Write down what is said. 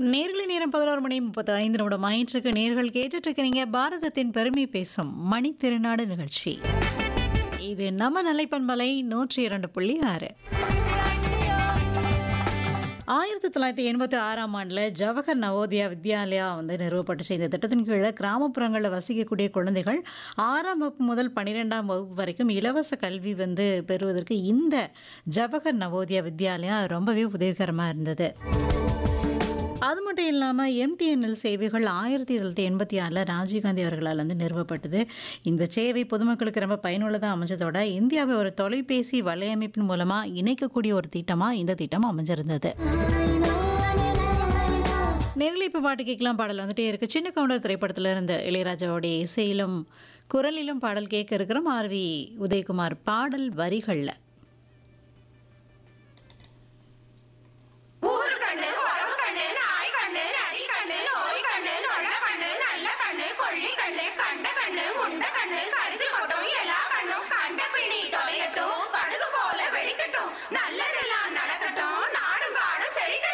நேர்களை நேரம் பதினோரு மணி முப்பத்தி ஐந்து நிமிடம் ஆயிற்றுக்கு நேர்கள் கேட்டுட்டு இருக்கிறீங்க பாரதத்தின் பெருமை பேசும் மணி திருநாடு நிகழ்ச்சி இது நம்ம நிலைப்பண்பலை நூற்றி இரண்டு புள்ளி ஆறு ஆயிரத்தி தொள்ளாயிரத்தி எண்பத்தி ஆறாம் ஆண்டில் ஜவஹர் நவோதயா வித்யாலயா வந்து நிறுவப்பட்டுச்சு இந்த திட்டத்தின் கீழே கிராமப்புறங்களில் வசிக்கக்கூடிய குழந்தைகள் ஆறாம் வகுப்பு முதல் பன்னிரெண்டாம் வகுப்பு வரைக்கும் இலவச கல்வி வந்து பெறுவதற்கு இந்த ஜவஹர் நவோதயா வித்யாலயா ரொம்பவே உதவிகரமாக இருந்தது அது மட்டும் இல்லாமல் எம்டிஎன்எல் சேவைகள் ஆயிரத்தி தொள்ளாயிரத்தி எண்பத்தி ஆறில் ராஜீவ்காந்தி அவர்களால் வந்து நிறுவப்பட்டது இந்த சேவை பொதுமக்களுக்கு ரொம்ப பயனுள்ளதாக அமைஞ்சதோட இந்தியாவை ஒரு தொலைபேசி வலையமைப்பின் மூலமாக இணைக்கக்கூடிய ஒரு திட்டமாக இந்த திட்டம் அமைஞ்சிருந்தது நேரில் இப்போ பாட்டு கேட்கலாம் பாடல் வந்துட்டே இருக்கு சின்ன கவுண்டர் திரைப்படத்தில் இருந்த இளையராஜாவுடைய இசையிலும் குரலிலும் பாடல் கேட்க இருக்கிறோம் ஆர்வி உதயகுமார் பாடல் வரிகளில் ஊரு கண்ணு உறவு கண்ணு நாய் கண்ணு நரி கண்ணு நோய் கண்ணு நொல்ல கண்ணு நல்ல கண்ணு கொள்ளி கண்ணு கண்ட கண்ணு முண்ட கண்ணு கரிச்சு கொட்டும் எல்லா கண்ணும் கண்ட பிணி தொலையட்டும் கடுகு போல வெடிக்கட்டும் நல்லதெல்லாம் நட